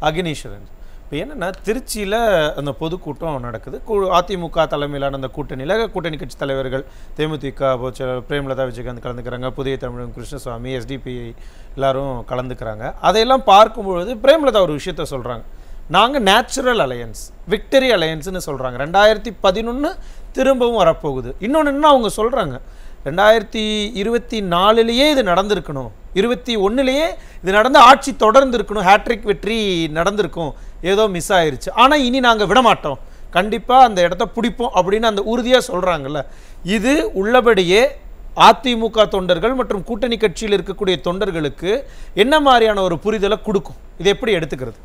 அகினீஸ்வரன் இப்போ என்னன்னா திருச்சியில் அந்த பொதுக்கூட்டம் நடக்குது கு- அதிமுக தலைமையிலான அந்த கூட்டணியில் கூட்டணி கட்சி தலைவர்கள் தேமுதிக பொதுச்செயலாளர் பிரேமலதா விஜயகாந்த் கலந்துக்கிறாங்க புதிய தமிழகம் கிருஷ்ணசுவாமி எஸ்டிபிஐ எல்லாரும் கலந்துக்கிறாங்க அதையெல்லாம் பார்க்கும்பொழுது பிரேமலதா ஒரு விஷயத்த சொல்கிறாங்க நாங்கள் நேச்சுரல் அலையன்ஸ் விக்டரி அலையன்ஸ்னு சொல்கிறாங்க ரெண்டாயிரத்தி பதினொன்று திரும்பவும் வரப்போகுது இன்னொன்று என்ன அவங்க சொல்கிறாங்க ரெண்டாயிரத்தி இருபத்தி நாலுலேயே இது நடந்திருக்கணும் இருபத்தி ஒன்றுலேயே இது நடந்து ஆட்சி தொடர்ந்து இருக்கணும் ஹேட்ரிக் வெற்றி நடந்திருக்கும் ஏதோ மிஸ் ஆயிருச்சு ஆனால் இனி நாங்கள் விட மாட்டோம் கண்டிப்பாக அந்த இடத்த பிடிப்போம் அப்படின்னு அந்த உறுதியாக சொல்கிறாங்கல்ல இது உள்ளபடியே அதிமுக தொண்டர்கள் மற்றும் கூட்டணி கட்சியில் இருக்கக்கூடிய தொண்டர்களுக்கு என்ன மாதிரியான ஒரு புரிதலை கொடுக்கும் இது எப்படி எடுத்துக்கிறது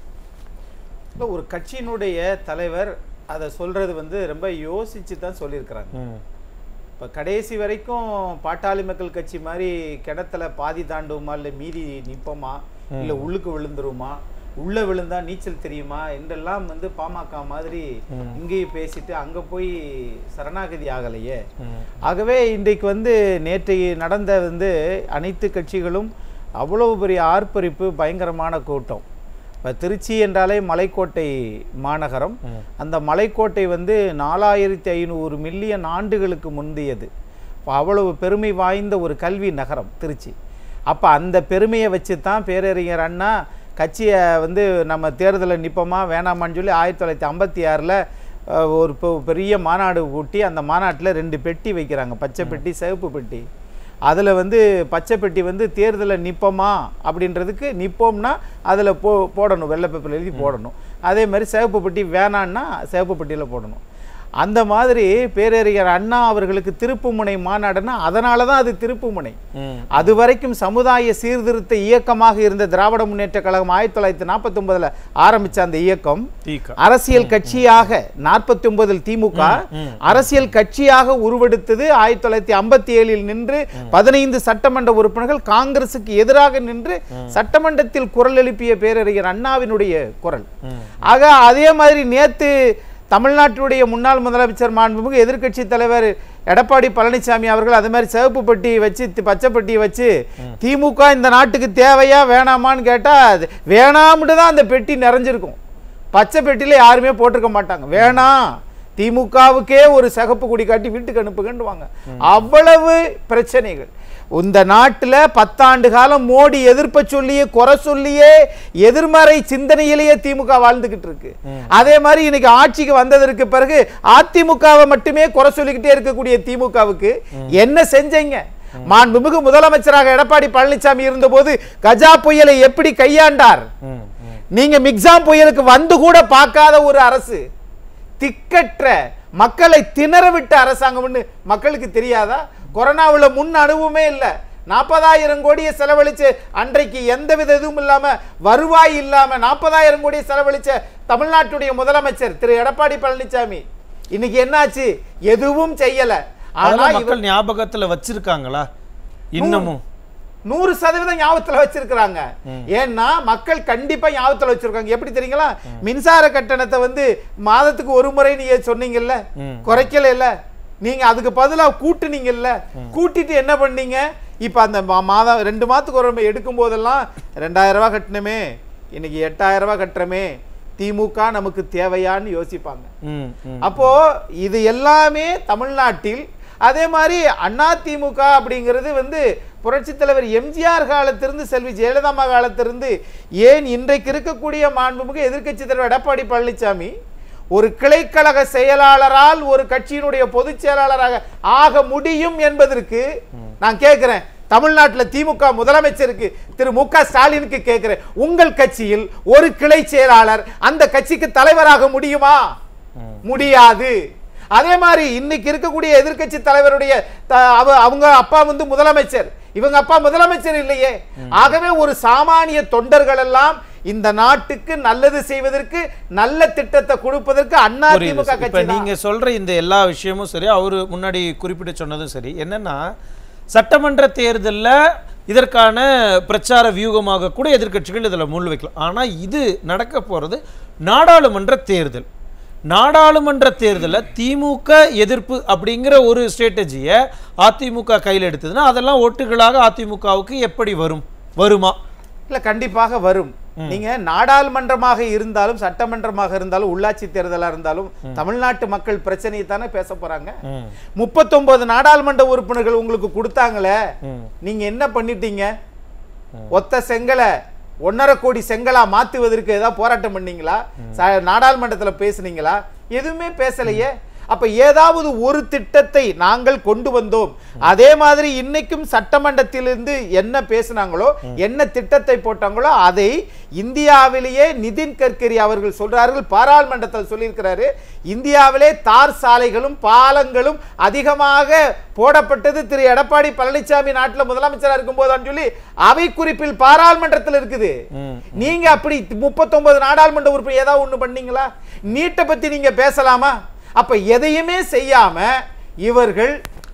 இல்லை ஒரு கட்சியினுடைய தலைவர் அதை சொல்றது வந்து ரொம்ப யோசிச்சு தான் சொல்லியிருக்கிறாங்க இப்போ கடைசி வரைக்கும் பாட்டாளி மக்கள் கட்சி மாதிரி கிணத்துல பாதி தாண்டுவோமா இல்லை மீதி நிப்போமா இல்லை உள்ளுக்கு விழுந்துருமா உள்ள விழுந்தா நீச்சல் தெரியுமா என்றெல்லாம் வந்து பாமக மாதிரி இங்கேயும் பேசிட்டு அங்க போய் சரணாகதி ஆகலையே ஆகவே இன்றைக்கு வந்து நேற்று நடந்த வந்து அனைத்து கட்சிகளும் அவ்வளவு பெரிய ஆர்ப்பரிப்பு பயங்கரமான கூட்டம் இப்போ திருச்சி என்றாலே மலைக்கோட்டை மாநகரம் அந்த மலைக்கோட்டை வந்து நாலாயிரத்தி ஐநூறு மில்லியன் ஆண்டுகளுக்கு முந்தையது அப்ப அவ்வளவு பெருமை வாய்ந்த ஒரு கல்வி நகரம் திருச்சி அப்போ அந்த பெருமையை வச்சு தான் பேரறிஞர் அண்ணா கட்சியை வந்து நம்ம தேர்தலில் நிற்போமா வேணாமான்னு சொல்லி ஆயிரத்தி தொள்ளாயிரத்தி ஐம்பத்தி ஆறில் ஒரு பெ- பெரிய மாநாடு கூட்டி அந்த மாநாட்டில் ரெண்டு பெட்டி வைக்கிறாங்க பச்சை பெட்டி சிவப்பு பெட்டி அதில் வந்து பச்சை பெட்டி வந்து தேர்தலில் நிற்போமா அப்படின்றதுக்கு நிற்போம்னா அதில் போ போடணும் வெள்ளை பேப்பரில் எழுதி போடணும் அதே மாதிரி சிவப்பு பெட்டி வேணான்னா சிவப்பு பெட்டியில் போடணும் அந்த மாதிரி பேரறிஞர் அண்ணா அவர்களுக்கு திருப்புமுனை மாநாடுன்னா அதனால தான் அது திருப்புமுனை அது வரைக்கும் சமுதாய சீர்திருத்த இயக்கமாக இருந்த திராவிட முன்னேற்ற கழகம் ஆயிரத்தி தொள்ளாயிரத்தி நாற்பத்தி ஒன்பதுல ஆரம்பிச்ச அந்த இயக்கம் தீகா அரசியல் கட்சியாக நாற்பத்தி ஒன்பதில் திமுக அரசியல் கட்சியாக உருவெடுத்தது ஆயிரத்தி தொள்ளாயிரத்தி ஐம்பத்தி ஏழில் நின்று பதினைந்து சட்டமன்ற உறுப்பினர்கள் காங்கிரசுக்கு எதிராக நின்று சட்டமன்றத்தில் குரல் எழுப்பிய பேரறிஞர் அண்ணாவினுடைய குரல் ஆக அதே மாதிரி நேத்து தமிழ்நாட்டினுடைய முன்னாள் முதலமைச்சர் மாண்புமிகு எதிர்க்கட்சி தலைவர் எடப்பாடி பழனிசாமி அவர்கள் அது மாதிரி சிவப்பு பெட்டி வச்சு தி- பச்சை பெட்டி வச்சு திமுக இந்த நாட்டுக்கு தேவையா வேணாமான்னு கேட்டா அது வேணாம்னு தான் அந்த பெட்டி நிறைஞ்சிருக்கும் பச்சை பெட்டியில யாருமே போட்டிருக்க மாட்டாங்க வேணாம் திமுகவுக்கே ஒரு சிகப்பு கொடி காட்டி வீட்டுக்கு அனுப்புங்கன்னுவாங்க அவ்வளவு பிரச்சனைகள் இந்த நாட்டுல பத்தாண்டு காலம் மோடி எதிர்ப்ப சொல்லியே குறை சொல்லியே எதிர்மறை சிந்தனையிலேயே திமுக வாழ்ந்துகிட்டு இருக்கு அதே மாதிரி இன்னைக்கு ஆட்சிக்கு வந்ததற்கு பிறகு அதிமுகவை மட்டுமே குறை சொல்லிக்கிட்டே இருக்கக்கூடிய திமுகவுக்கு என்ன செஞ்சீங்க மாண்புமிகு முதலமைச்சராக எடப்பாடி பழனிசாமி இருந்தபோது கஜா புயலை எப்படி கையாண்டார் ம், ம். நீங்க மிக்ஸாம் புயலுக்கு வந்து கூட பார்க்காத ஒரு அரசு திக்கற்ற மக்களை திணற விட்ட அரசாங்கம்னு மக்களுக்கு தெரியாதா கொரோனாவுல முன் அனுபவமே இல்ல நாற்பதாயிரம் கோடியை செலவழிச்சு அன்றைக்கு எந்த வித இதுவும் இல்லாம வருவாய் இல்லாம நாற்பதாயிரம் கோடியை செலவழிச்ச தமிழ்நாட்டுடைய முதலமைச்சர் திரு எடப்பாடி பழனிசாமி இன்னைக்கு என்னாச்சு எதுவும் செய்யல ஆனா அதெல்லாம் இவர் மக்கள் ஞாபகத்துல வச்சிருக்காங்களா இன்னமும் நூறு சதவீதம் ஞாபகத்துல வச்சிருக்கிறாங்க ஏன்னா மக்கள் கண்டிப்பா ஞாபகத்துல வச்சிருக்காங்க எப்படி தெரியுங்களா மின்சார கட்டணத்தை வந்து மாதத்துக்கு ஒரு முறை நீங்க சொன்னீங்கல்ல ம். குறைக்கல இல்ல நீங்க அதுக்கு பதிலா கூட்டுனீங்கல்ல கூட்டிட்டு என்ன பண்ணீங்க இப்ப அந்த மா- மாதம் ரெண்டு மாதத்துக்கு ஒரு முறை எடுக்கும் போதெல்லாம் ரெண்டாயிரம் ரூபாய் கட்டணுமே இன்னைக்கு எட்டாயிரம் ரூபாய் கட்டுறமே திமுக நமக்கு தேவையான்னு யோசிப்பாங்க ம், ம். அப்போ இது எல்லாமே தமிழ்நாட்டில் அதே மாதிரி அதிமுக அப்படிங்கிறது வந்து புரட்சித் தலைவர் எம்ஜிஆர் காலத்திலிருந்து செல்வி ஜெயலலிதா காலத்திலிருந்து ஏன் இன்றைக்கு இருக்கக்கூடிய மாண்புமிகு எதிர்க்கட்சி தலைவர் எடப்பாடி பழனிசாமி ஒரு கிளைக்கழக செயலாளரால் ஒரு கட்சியினுடைய பொதுச் செயலாளராக ஆக முடியும் என்பதற்கு நான் கேட்கிறேன் தமிழ்நாட்டுல திமுக முதலமைச்சருக்கு திரு மு க ஸ்டாலினுக்கு கேட்கிறேன் உங்கள் கட்சியில் ஒரு கிளை செயலாளர் அந்த கட்சிக்கு தலைவராக முடியுமா முடியாது அதே மாதிரி இன்னைக்கு இருக்கக்கூடிய எதிர்க்கட்சி தலைவருடைய த- அவ- அவங்க அப்பா வந்து முதலமைச்சர் இவங்க அப்பா முதலமைச்சர் இல்லையே ஆகவே ஒரு சாமானிய தொண்டர்கள் எல்லாம் இந்த நாட்டுக்கு நல்லது செய்வதற்கு நல்ல திட்டத்தை கொடுப்பதற்கு அண்ணா புரியுது திமுக சார். இப்ப கட்சி தான். நீங்க சொல்ற இந்த எல்லா விஷயமும் சரி அவரு முன்னாடி குறிப்பிட்டு சொன்னதும் சரி என்னன்னா சட்டமன்ற தேர்தல்ல இதற்கான பிரச்சார வியூகமாக கூட எதிர்க்கட்சிகள் இதுல முள் வைக்கலாம் ஆனா இது நடக்க போறது நாடாளுமன்ற தேர்தல் நாடாளுமன்ற தேர்தலில் திமுக எதிர்ப்பு அப்படிங்கிற ஒரு ஸ்ட்ராட்டஜியை அதிமுக கையில் எடுத்ததுன்னா அதெல்லாம் ஓட்டுகளாக அதிமுகவுக்கு எப்படி வரும் வருமா இல்ல கண்டிப்பாக வரும் நீங்க நாடாளுமன்றமாக இருந்தாலும் சட்டமன்றமாக இருந்தாலும் உள்ளாட்சி தேர்தலா இருந்தாலும் தமிழ்நாட்டு மக்கள் பிரச்சனையை தானே பேச போறாங்க ம் முப்பத்தொன்பது நாடாளுமன்ற உறுப்பினர்கள் உங்களுக்கு கொடுத்தாங்களே ம் நீங்க என்ன பண்ணிட்டீங்க ஒத்த செங்கலை ஒன்னரை கோடி செங்கலா மாத்துவதற்கு ஏதாவது போராட்டம் பண்ணீங்களா ச- நாடாளுமன்றத்துல பேசுனீங்களா எதுவுமே பேசலையே அப்ப ஏதாவது ஒரு திட்டத்தை நாங்கள் கொண்டு வந்தோம் அதே மாதிரி இன்னைக்கும் சட்டமன்றத்திலிருந்து என்ன பேசுனாங்களோ என்ன திட்டத்தை போட்டாங்களோ அதை இந்தியாவிலேயே நிதின் கட்கரி அவர்கள் சொல்றார்கள் பாராளுமன்றத்தில் சொல்லியிருக்கிறாரு இந்தியாவிலே தார் சாலைகளும் பாலங்களும் அதிகமாக போடப்பட்டது திரு எடப்பாடி பழனிசாமி நாட்டுல முதலமைச்சரா இருக்கும்போதுன்னு சொல்லி அவை குறிப்பில் பாராளுமன்றத்தில் இருக்குது ம் நீங்க அப்படி முப்பத்தொன்பது நாடாளுமன்ற உறுப்பினர் ஏதாவது ஒண்ணு பண்ணீங்களா நீட்டை பத்தி நீங்க பேசலாமா அப்ப எதையுமே செய்யாம இவர்கள்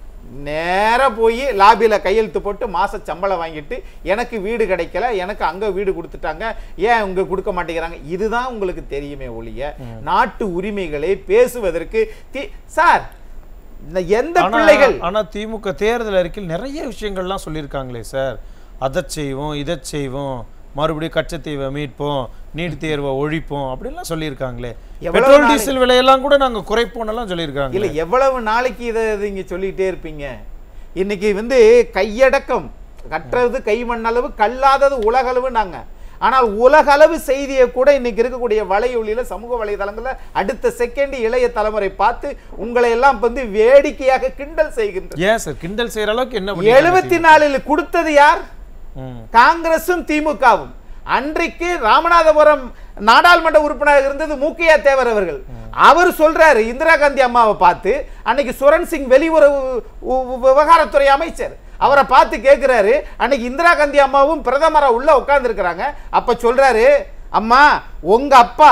நேரா போய் லாபியில கையெழுத்து போட்டு மாச சம்பளம் வாங்கிட்டு எனக்கு வீடு கிடைக்கல எனக்கு அங்க வீடு கொடுத்துட்டாங்க ஏன் உங்க கொடுக்க மாட்டேங்கிறாங்க இதுதான் உங்களுக்கு தெரியுமே ஒழிய நாட்டு உரிமைகளை பேசுவதற்கு தி- சார் இந்த எந்த ஆனா- பிள்ளைகள் ஆனா திமுக தேர்தல் அறிக்கையில் நிறைய விஷயங்கள்லாம் சொல்லியிருக்காங்களே சார் அதை செய்வோம் இதை செய்வோம் மறுபடியும் கச்சத்தீவை மீட்போம் நீட் தேர்வை ஒழிப்போம் அப்படின்லாம் சொல்லியிருக்காங்களே எவ்வளவு பெட்ரோல் நாளை- டீசல் விலையெல்லாம் கூட நாங்க குறைப்போம்னெல்லாம் சொல்லியிருக்காங்க இல்ல எவ்வளவு நாளைக்கு இதை நீங்க சொல்லிட்டே இருப்பீங்க இன்னைக்கு வந்து கையடக்கம் கற்றது கை மண்ணளவு கல்லாதது உலகளவு நாங்க ஆனால் உலகளவு செய்தியை கூட இன்னைக்கு இருக்கக்கூடிய வலையொலியில சமூக வலைதளங்கள்ல அடுத்த செகண்ட் இளைய தலைமுறை பார்த்து உங்களை எல்லாம் வந்து வேடிக்கையாக கிண்டல் செய்கின்ற ஏன் சார் கிண்டல் செய்யற அளவுக்கு என்ன பண்ணிருக்காங்க எழுபத்தி நாலில் கொடுத்தது யார் ம். காங்கிரசும் திமுகவும் அன்றைக்கு ராமநாதபுரம் நாடாளுமன்ற உறுப்பினர் இருந்தது மூக்கையா தேவர் அவர்கள் அவர் சொல்றாரு இந்திரா காந்தி அம்மாவை பார்த்து அன்னைக்கு சுரண் சிங் வெளியுறவு உ- உ- விவகாரத்துறை அமைச்சர் அவரை பார்த்து கேட்கிறாரு அன்னைக்கு இந்திரா காந்தி அம்மாவும் பிரதமரா உள்ள உட்கார்ந்து இருக்கிறாங்க அப்ப சொல்றாரு அம்மா உங்க அப்பா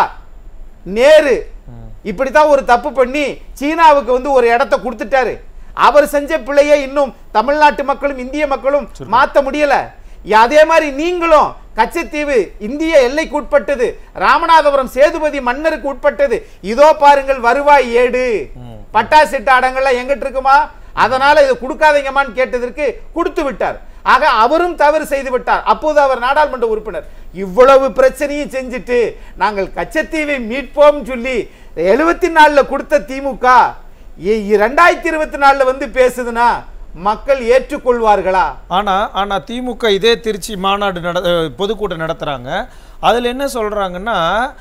நேரு இப்படித்தான் ஒரு தப்பு பண்ணி சீனாவுக்கு வந்து ஒரு இடத்த கொடுத்துட்டாரு அவர் செஞ்ச பிள்ளையை இன்னும் தமிழ்நாட்டு மக்களும் இந்திய மக்களும் மாத்த முடியல அதே மாதிரி நீங்களும் கச்சத்தீவு இந்திய எல்லைக்கு உட்பட்டது ராமநாதபுரம் சேதுபதி மன்னருக்கு உட்பட்டது இதோ பாருங்கள் வருவாய் ஏடு பட்டா சிட்ட அடங்கள்லாம் எங்கிட்டு இருக்குமா அதனால இதை கொடுக்காதீங்கம்மான்னு கேட்டதற்கு கொடுத்து விட்டார் ஆக அவரும் தவறு செய்து விட்டார் அப்போது அவர் நாடாளுமன்ற உறுப்பினர் இவ்வளவு பிரச்சனையும் செஞ்சுட்டு நாங்கள் கச்சத்தீவை மீட்போம் சொல்லி எழுபத்தி நாலுல கொடுத்த திமுக இ- ரெண்டாயிரத்தி இருபத்தி நாலுல வந்து பேசுதுன்னா மக்கள் ஏற்றுக்கொள்வார்களா ஆனா ஆனா திமுக இதே திருச்சி மாநாடு நட அஹ், பொதுக்கூட்டம் நடத்துறாங்க அதுல என்ன சொல்றாங்கன்னா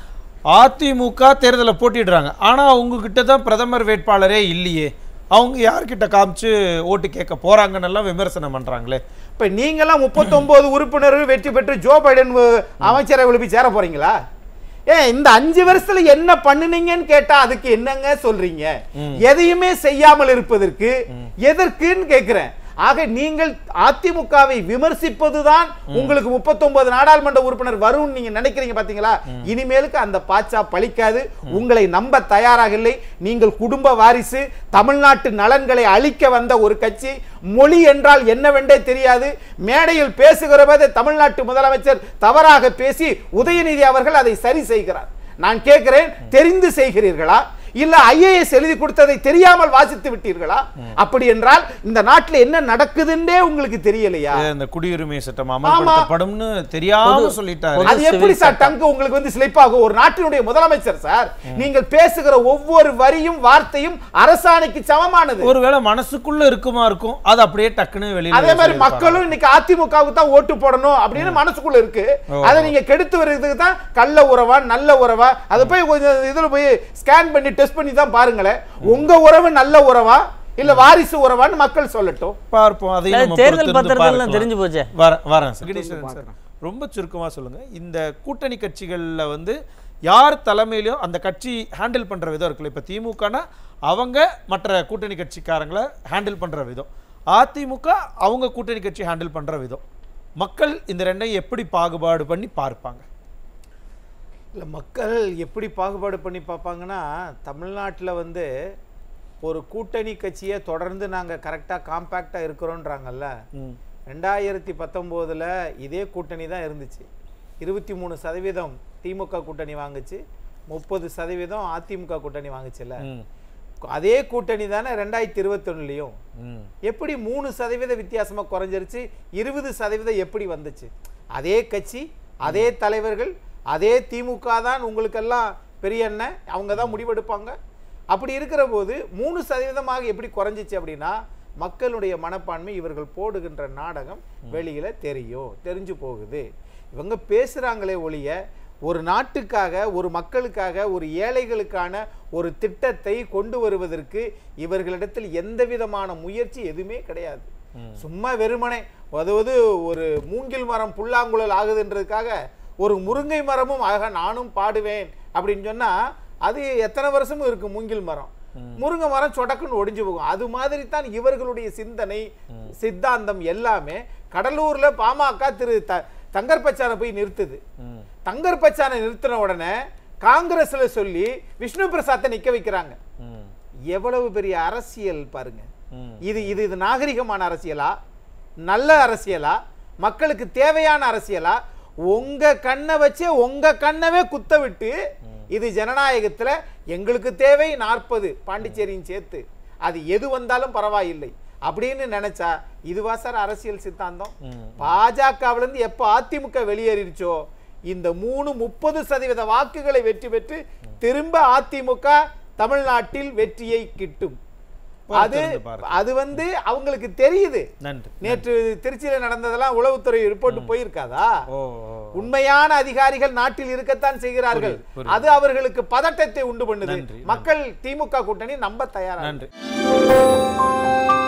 அதிமுக தேர்தலை போட்டிடுறாங்க ஆனா அவங்க கிட்ட தான் பிரதமர் வேட்பாளரே இல்லையே அவங்க யார்கிட்ட காமிச்சு ஓட்டு கேட்க போறாங்கன்னு எல்லாம் விமர்சனம் பண்றாங்களே இப்ப நீங்கெல்லாம் முப்பத்தொன்பது உறுப்பினர்கள் வெற்றி பெற்று ஜோ பைடன் அஹ், அமைச்சரவையில் போய் சேர போறீங்களா ஏன் இந்த அஞ்சு வருஷத்துல என்ன பண்ணுனீங்கன்னு கேட்டா அதுக்கு என்னங்க சொல்றீங்க எதையுமே செய்யாமல் இருப்பதற்கு எதற்குன்னு கேக்குறேன் ஆக நீங்கள் அதிமுகவை விமர்சிப்பதுதான் உங்களுக்கு 39 நாடாளுமன்ற உறுப்பினர் வரும் நீங்க நினைக்கிறீங்க பாத்தீங்களா இனிமேலுக்கு அந்த பாச்சா பலிக்காது உங்களை நம்ப தயாராக இல்லை நீங்கள் குடும்ப வாரிசு தமிழ்நாட்டு நலன்களை அழிக்க வந்த ஒரு கட்சி மொழி என்றால் என்னவென்றே தெரியாது மேடையில் பேசுகிற போதே தமிழ்நாட்டு முதலமைச்சர் தவறாக பேசி உதயநிதி அவர்கள் அதை சரி செய்கிறார் நான் கேட்கிறேன் தெரிந்து செய்கிறீர்களா இல்ல ஐஏஎஸ் எழுதி கொடுத்ததை தெரியாமல் வாசித்து விட்டீர்களா அப்படி என்றால் இந்த நாட்டுல என்ன நடக்குதுன்னே உங்களுக்கு தெரியலையா இது இந்த குடியுரிமை சட்டம் அமல்படுத்தப்படும்னு தெரியாம சொல்லிட்டாரு அது எப்படி சார் டங்கு உங்களுக்கு வந்து ஸ்லிப் ஆகும் ஒரு நாட்டினுடைய முதலமைச்சர் சார் நீங்கள் பேசுகிற ஒவ்வொரு வரியும் வார்த்தையும் அரசாணைக்கு சமமானது ஒருவேளை மனசுக்குள்ள இருக்குமா இருக்கும் அது அப்படியே டக்குன்னு வெளியில அதே மாதிரி சொல்லியிருப்பாங்க. மக்களும் இன்னைக்கு அதிமுகவுக்கு தான் ஓட்டு போடணும் அப்படின்னு மனசுக்குள்ள இருக்கு அதை நீங்க கெடுத்து வர்றதுக்கு தான் கள்ள உறவா நல்ல உறவா அதை போய் கொஞ்சம் இதுல போய் ஸ்கேன் பண்ணி டெஸ்ட் பண்ணி தான் பாருங்களேன் உங்க உறவு நல்ல உறவா இல்ல வாரிசு உறவான்னு மக்கள் சொல்லட்டும் பார்ப்போம் அதையும் இல்ல, நம்ம தேர்தல் பொறுத்திருந்து பத்திரத்துல பார்க்கலாம். தெரிஞ்சு போச்சே. வர வரேன் சார் கணேசன் சார் ரொம்ப சுருக்கமா சொல்லுங்க இந்த கூட்டணி கட்சிகள்ல வந்து யார் தலைமையிலயும் அந்த கட்சி ஹேண்டில் பண்ற விதம் இருக்குல்ல இப்ப திமுகனா அவங்க மற்ற கூட்டணி கட்சிக்காரங்களை ஹேண்டில் பண்ற விதம் அதிமுக அவங்க கூட்டணி கட்சி ஹேண்டில் பண்ற விதம் மக்கள் இந்த ரெண்டையும் எப்படி பாகுபாடு பண்ணி பார்ப்பாங்க இல்ல மக்கள் எப்படி பாகுபாடு பண்ணி பார்ப்பாங்கன்னா தமிழ்நாட்டுல வந்து ஒரு கூட்டணி கட்சியை தொடர்ந்து நாங்க கரெக்டா காம்பேக்டா இருக்கிறோன்றாங்கல்ல ம். ரெண்டாயிரத்தி பத்தொம்போதுல இதே கூட்டணி தான் இருந்துச்சு இருபத்தி மூணு சதவீதம் திமுக கூட்டணி வாங்குச்சு முப்பது சதவீதம் அதிமுக கூட்டணி வாங்குச்சுல்ல ம். அதே கூட்டணி தானே ரெண்டாயிரத்தி இருபத்தொன்னுலையும் ம். எப்படி மூணு சதவீத வித்தியாசமா குறைஞ்சிருச்சு இருபது சதவீதம் எப்படி வந்துச்சு அதே கட்சி அதே தலைவர்கள் அதே திமுக தான் உங்களுக்கெல்லாம் பெரிய அண்ணன் அவங்க தான் முடிவெடுப்பாங்க அப்படி இருக்கிற போது மூணு சதவீதமாக எப்படி குறைஞ்சிச்சு அப்படின்னா மக்களுடைய மனப்பான்மை இவர்கள் போடுகின்ற நாடகம் வெளியில தெரியும் தெரிஞ்சு போகுது இவங்க பேசுறாங்களே ஒழிய ஒரு நாட்டுக்காக ஒரு மக்களுக்காக ஒரு ஏழைகளுக்கான ஒரு திட்டத்தை கொண்டு வருவதற்கு இவர்களிடத்தில் எந்த விதமான முயற்சி எதுவுமே கிடையாது சும்மா வெறுமனே அதாவது ஒரு மூங்கில் மரம் புல்லாங்குழல் ஆகுதுன்றதுக்காக ஒரு முருங்கை மரமும் ஆக நானும் பாடுவேன் அப்படின்னு சொன்னா அது எத்தனை வருஷமும் இருக்கு மூங்கில் மரம் முருங்கை மரம் சொடக்குன்னு ஒடிஞ்சு போகும் அது மாதிரி தான் இவர்களுடைய சிந்தனை சித்தாந்தம் எல்லாமே கடலூர்ல பாமக திரு த தங்கர்பச்சானை போய் நிறுத்துது ம். தங்கர்பச்சானை நிறுத்தின உடனே காங்கிரஸ்ல சொல்லி விஷ்ணு பிரசாத்தை நிக்க வைக்கிறாங்க ம். எவ்வளவு பெரிய அரசியல் பாருங்க ம். இது இது இது நாகரிகமான அரசியலா நல்ல அரசியலா மக்களுக்கு தேவையான அரசியலா உங்க கண்ணை வச்சே உங்க கண்ணவே குத்த விட்டு இது ஜனநாயகத்துல எங்களுக்கு தேவை நாற்பது பாண்டிச்சேரியும் சேர்த்து அது எது வந்தாலும் பரவாயில்லை அப்படின்னு நினைச்சா இதுவா சார் அரசியல் சித்தாந்தம் ம். பாஜகவுல இருந்து எப்ப அதிமுக வெளியேறிடுச்சோ இந்த மூணு முப்பது சதவீத வாக்குகளை வெற்றி பெற்று திரும்ப அதிமுக தமிழ்நாட்டில் வெற்றியை கிட்டும் அது பொறுத்திருந்து பாருங்க. அது வந்து அவங்களுக்கு தெரியுது நன்றி நேற்று திருச்சியில நடந்ததெல்லாம் உளவுத்துறை ரிப்போர்ட் போயிருக்காதா ஓ ஓ. உண்மையான அதிகாரிகள் நாட்டில் இருக்கத்தான் செய்கிறார்கள் புரியுது, புரியுது. அது அவர்களுக்கு பதட்டத்தை உண்டு பண்ணுது நன்றி, மக்கள் திமுக கூட்டணி நம்ப தயாரா நன்றி